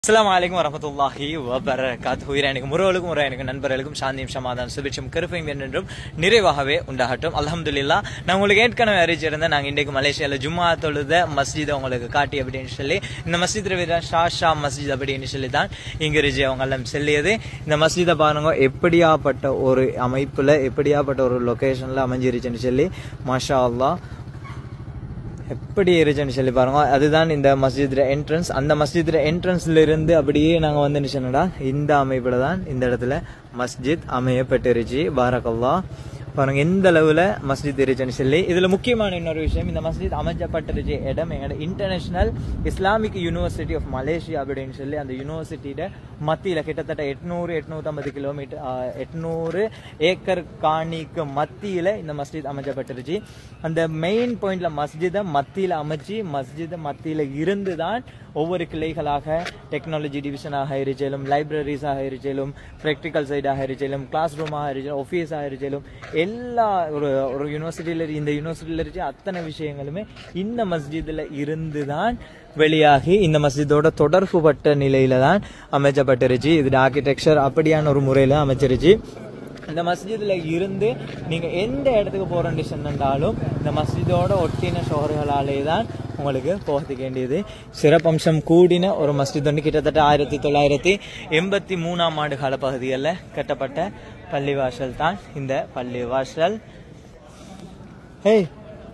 அஸ்ஸலாமு அலைக்கும் வரமத்துல்லாஹி வபரகாத்துஹு இறைவனுக்கும் முறவலுக்கும் உரையனுக்கும் நண்பர்களுக்கும் சாந்தியும் சமாதானம் சுபிட்சம் கருப்பையும் என்றென்றும் நிறைவாகவே உண்டாகட்டும் அல்ஹம்துலில்லா நான் உங்களுக்கு ஏற்கனவே அறிவிச்சிருந்தேன் நாங்கள் இன்றைக்கு மலேசியாவில் ஜும்மா தொழுத மஸ்ஜிதை உங்களுக்கு காட்டி அப்படின்னு சொல்லி இந்த மஸ்ஜித் தான் ஷா ஷா மஸ்ஜித் அப்படின்னு சொல்லி தான் இங்கு ரிஜி அவங்க எல்லாம் செல்லியது இந்த மஸ்ஜிதை பாருங்க எப்படியாப்பட்ட ஒரு அமைப்பில் எப்படியாப்பட்ட ஒரு லொக்கேஷனில் அமைஞ்சிருச்சுன்னு சொல்லி மாஷா அல்லாஹ் எப்படி இருந்துச்சுன்னு சொல்லி பாருங்க அதுதான் இந்த மஸ்ஜித் என்ட்ரன்ஸ் அந்த மஸ்ஜித் என்ட்ரன்ஸ்ல இருந்து அப்படியே நாங்க வந்து நினைச்சோம்டா இந்த அமைப்புல தான் இந்த இடத்துல மஸ்ஜித் அமையப்பட்டிருச்சு பாரகல்லா பாருங்க எந்த அளவுல மஸ்ஜித் இருந்துச்சுன்னு சொல்லி இதுல முக்கியமான இன்னொரு விஷயம் இந்த மஸ்ஜித் அமைச்சப்பட்டிருச்சு இடம் எங்கட International Islamic University of Malaysia அப்படின்னு சொல்லி அந்த யூனிவர்சிட்டியில மத்தியில கிட்டத்தட்ட எட்நூறு எட்நூத்தம்பது கிலோமீட்டர் எட்நூறு ஏக்கர் காணிக்கு மத்தியில இந்த மஸ்ஜித் அமைச்சப்பட்டிருச்சு அந்த மெயின் பாயிண்ட்ல மஸ்ஜிதை மத்தியில அமைச்சு மஸ்ஜிதை மத்தியில இருந்து தான் ஒவ்வொரு கிளைகளாக டெக்னாலஜி டிவிஷனாக இருச்சலும் லைப்ரரிஸாக இருச்சலும் ப்ராக்டிக்கல் சைடாக இருச்சலும் கிளாஸ் ரூமாக இருச்சலும் ஆஃபீஸாக இருச்சலும் எல்லா ஒரு ஒரு யூனிவர்சிட்டியில் இந்த யூனிவர்சிட்டியில் இருக்க அத்தனை விஷயங்களுமே இந்த மஸ்ஜிதில் இருந்து தான் வெளியாகி இந்த மஸ்ஜிதோட தொடர்புபட்ட நிலையில தான் அமைச்சப்பட்டிருச்சு இது ஆர்கிடெக்சர் அப்படியான ஒரு முறையில அமைச்சிருச்சு இந்த மஸ்ஜிதில் இருந்து நீங்க எந்த இடத்துக்கு போறேன்னு சொன்னாலும் இந்த மஸ்ஜிதோட ஒட்டின ஷோர்களாலே தான் உங்களுக்கு போகிறதுக்கு வேண்டியது சிறப்பம்சம் கூடின ஒரு மஸ்ஜித் வந்து கிட்டத்தட்ட ஆயிரத்தி தொள்ளாயிரத்தி எண்பத்தி மூணாம் ஆண்டு கால பகுதிகளில் கட்டப்பட்ட பள்ளிவாசல் தான் இந்த பள்ளிவாசல் ஹேய்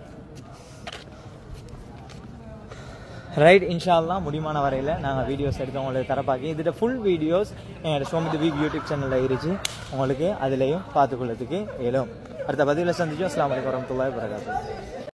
ரைட் இன்ஷால்லா முடிமான வரையில் நாங்கள் வீடியோஸ் எடுத்து உங்களுக்கு தரப்பாக்கி இதோட ஃபுல் வீடியோஸ் எங்களோட சோமித் வீக் யூடியூப் சேனலில் இருந்துச்சு உங்களுக்கு அதுலேயும் பார்த்துக்கொள்ளதுக்கு இயலும் அடுத்த பதிவில் சந்திச்சோம் அஸ்லாம் வலைக்கம் வரமத்துல்லாய் வரகாத்து